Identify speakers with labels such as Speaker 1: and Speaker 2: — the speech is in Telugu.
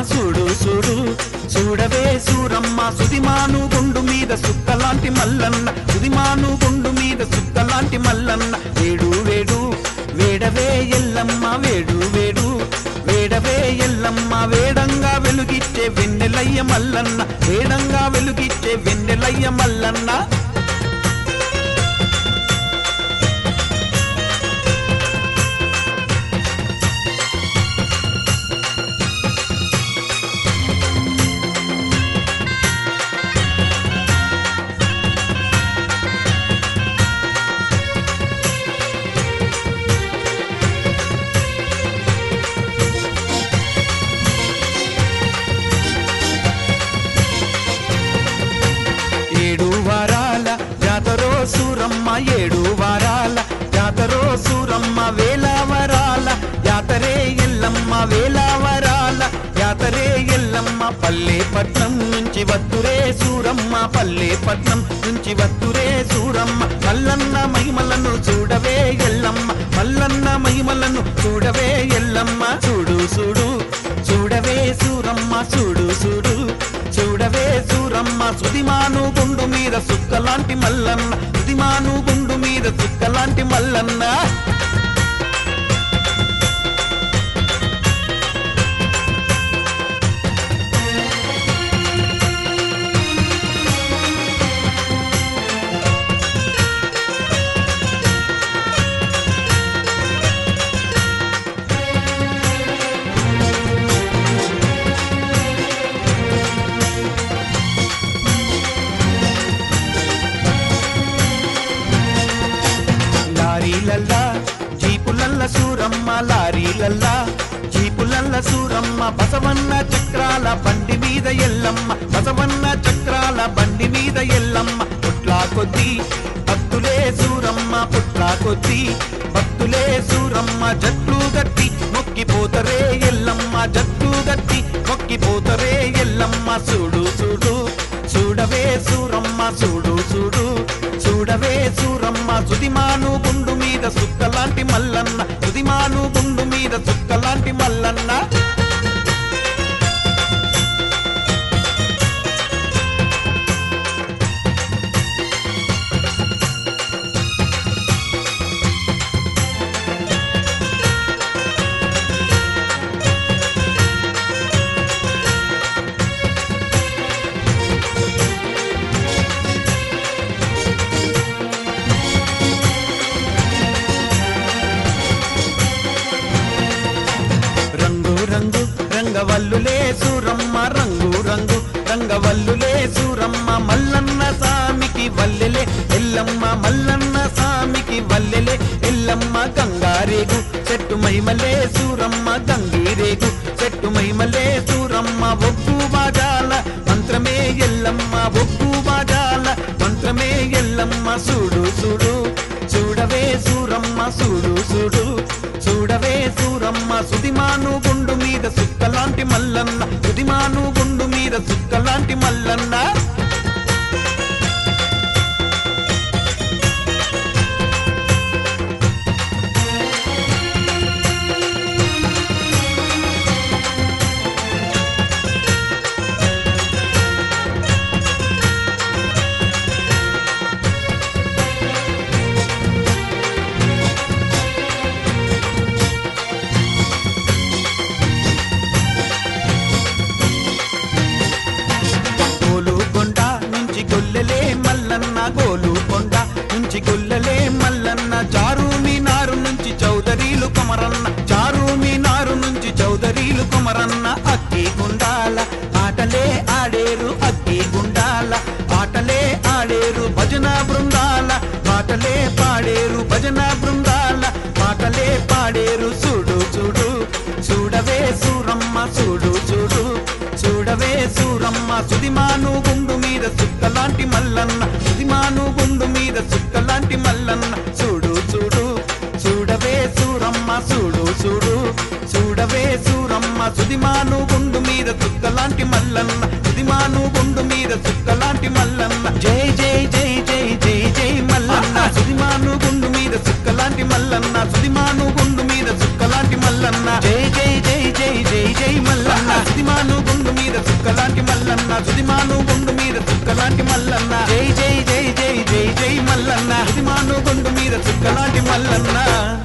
Speaker 1: చూడు చూడు చూడవే సూరమ్మ సుదిమాను గుండు మీద సుక్కలాంటి మల్లన్న సుదిమాను గుండు మీద సుక్కలాంటి మల్లన్న వేడు వేడు వేడవే ఎల్లమ్మ వేడు వేడు వేడవే ఎల్లమ్మ వేడంగా వెలుగిచ్చే వెన్నెలయ్య మల్లన్న వేడంగా వెలుగిచ్చే వెన్నెలయ్య మల్లన్న ఏడు వారాల జాతరో సూరమ్మ ఏడు వారాల జాతరో సూరమ్మ వేల వరాల జాతరే ఎల్లమ్మ వేల వరాల జాతరే ఎల్లమ్మ పల్లె పట్నం నుంచి వత్తురే సూరమ్మ పల్లె పట్నం నుంచి వత్తురే సూరమ్మ మల్లన్న మహిమలను చూడవే ఎల్లమ్మ మల్లన్న మహిమలను చూడవే ఎల్లమ్మ చూడు చూడు చూడవే సూరమ్మ చూడు చూడు చూడవే సూరమ్మ సుదిమాను గుండు మీద సుక్కలాంటి మల్లన్న సుదిమాను గుండు మీద సుక్కలాంటి మల్లన్న లారీలల్లా జీపులల్ల సూరమ్మ లారీలల్లా జీపులల్ల సూరమ్మ బసవన్న చక్రాల బండి మీద ఎల్లమ్మ బసవన్న చక్రాల బండి మీద ఎల్లమ్మ పుట్లా కొద్ది భక్తులే సూరమ్మ పుట్లా కొద్ది భక్తులే సూరమ్మ జట్లు గట్టి మొక్కిపోతరే ఎల్లమ్మ జట్లు గట్టి మొక్కిపోతరే ఎల్లమ్మ చూడు చూడు చూడవే సూరమ్మ చూడు చూడు చూడవే సూరమ్మ సుదిమాను గుండు మీద సుక్కలాంటి మల్లన్న సుదిమాను గుండు మీద సుక్కలాంటి మల్లన్న రంగు రంగు రంగవల్లులే సూరమ్మ రంగు రంగు రంగవల్లులే సూరమ్మ మల్లన్న సామికి వల్లెలే ఎల్లమ్మ మల్లన్న సామికి వల్లెలే ఎల్లమ్మ గంగారేగు చెట్టు మహిమలే సూరమ్మ గంగీరేగు చెట్టు మహిమలే సూరమ్మ ఒగ్గు బాజాల మంత్రమే ఎల్లమ్మ ఒగ్గు బాజాల మంత్రమే ఎల్లమ్మ చూడు చూడు చూడవే సూరమ్మ చూడు చూడు చూడవే సూరమ్మ సుదిమాను గుండు మీద సుక్కలాంటి మల్లన్న సుదిమాను గుండు మీద సుక్కలాంటి మల్లన్న గోలుకొండ నుంచి గొల్లెలే మల్లన్న గోలుకొండ నుంచి గొల్లెలే మల్లన్న చారు మీనారు నుంచి చౌదరీలు కొమరన్న చారు మీనారు నుంచి చౌదరీలు కొమరన్న అక్కి గుండాల ఆటలే ఆడేరు అక్కి గుండాల ఆటలే ఆడేరు భజన బృందాల పాటలే పాడేరు భజన బృందాల పాటలే పాడేరు చూడు చూడు చూడవే సూరమ్మ చూడు చూడు చూడవే సూరమ్మ సుదిమాను గుండు మీద సుక్కలాంటి మల్లన్న సుదిమాను గుండు మీద సుక్కలాంటి మల్లన్న చూడు చూడు చూడవే సూరమ్మ చూడు చూడు చూడవే సూరమ్మ సుదిమాను గుండు మీద సుక్కలాంటి మల్లన్న సుదిమాను గుండు మీద సుక్కలాంటి మల్లన్న జై జై జై జై జై జై మల్లన్న సుదిమాను గుండు మీద సుక్కలాంటి మల్లన్న సుదిమాను గుండు మీద సుక్కలాంటి మల్లన్న జై జై జై జై జై జై మల్లన్న సుదిమాను సుదిమాను గుండు మీద చుక్కలాంటి మల్లన్న జై జై జై జై జై జై మల్లన్న సుదిమాను గుండు మీద చుక్కలాంటి మల్లన్న